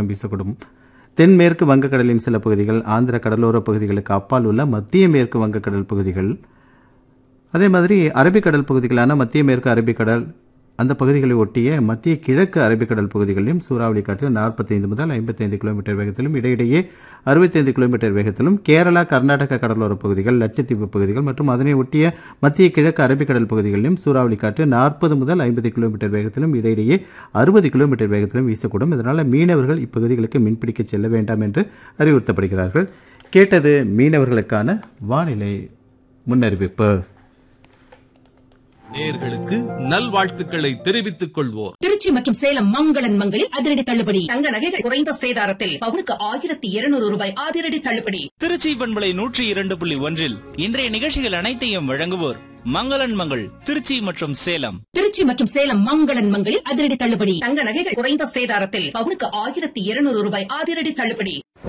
காற்றும் வீசக்கூடும் தென்மேற்கு வங்கக்கடலின் சில பகுதிகள் ஆந்திர கடலோர பகுதிகளுக்கு அப்பால் உள்ள மத்திய மேற்கு வங்கக்கடல் பகுதிகள் அதே மாதிரி அரபிக்கடல் பகுதிகளான மத்திய மேற்கு அரபிக்கடல் அந்த பகுதிகளை ஒட்டிய மத்திய கிழக்கு அரபிக்கடல் பகுதிகளிலும் சூறாவளி காற்று நாற்பத்தைந்து முதல் ஐம்பத்தைந்து கிலோமீட்டர் வேகத்திலும் இடையிடையே அறுபத்தைந்து கிலோமீட்டர் வேகத்திலும் கேரளா கர்நாடக கடலோர பகுதிகள் லட்சத்தீவு பகுதிகள் மற்றும் அதனை ஒட்டிய மத்திய கிழக்கு அரபிக்கடல் பகுதிகளிலும் சூறாவளி காற்று நாற்பது முதல் ஐம்பது கிலோமீட்டர் வேகத்திலும் இடையிடையே அறுபது கிலோமீட்டர் வேகத்திலும் வீசக்கூடும் இதனால் மீனவர்கள் இப்பகுதிகளுக்கு மீன்பிடிக்க செல்ல வேண்டாம் என்று அறிவுறுத்தப்படுகிறார்கள் கேட்டது மீனவர்களுக்கான வானிலை முன்னறிவிப்பு நேர்களுக்கு நல்வாழ்த்துக்களை தெரிவித்துக் கொள்வோர் திருச்சி மற்றும் சேலம் மங்களன் மங்களில் அதிரடி தள்ளுபடி தங்க நகைகள் குறைந்த சேதாரத்தில் பவுனுக்கு ஆயிரத்தி இருநூறு ரூபாய் அதிரடி தள்ளுபடி திருச்சி பண்பலை நூற்றி இரண்டு புள்ளி ஒன்றில் இன்றைய நிகழ்ச்சிகள் அனைத்தையும் வழங்குவோர் மங்களன் மங்கள் திருச்சி மற்றும் சேலம் திருச்சி மற்றும் சேலம் மங்களன் மங்களில் அதிரடி தள்ளுபடி தங்க நகைகள் குறைந்த சேதாரத்தில் பவுனுக்கு ஆயிரத்தி இருநூறு ரூபாய் அதிரடி தள்ளுபடி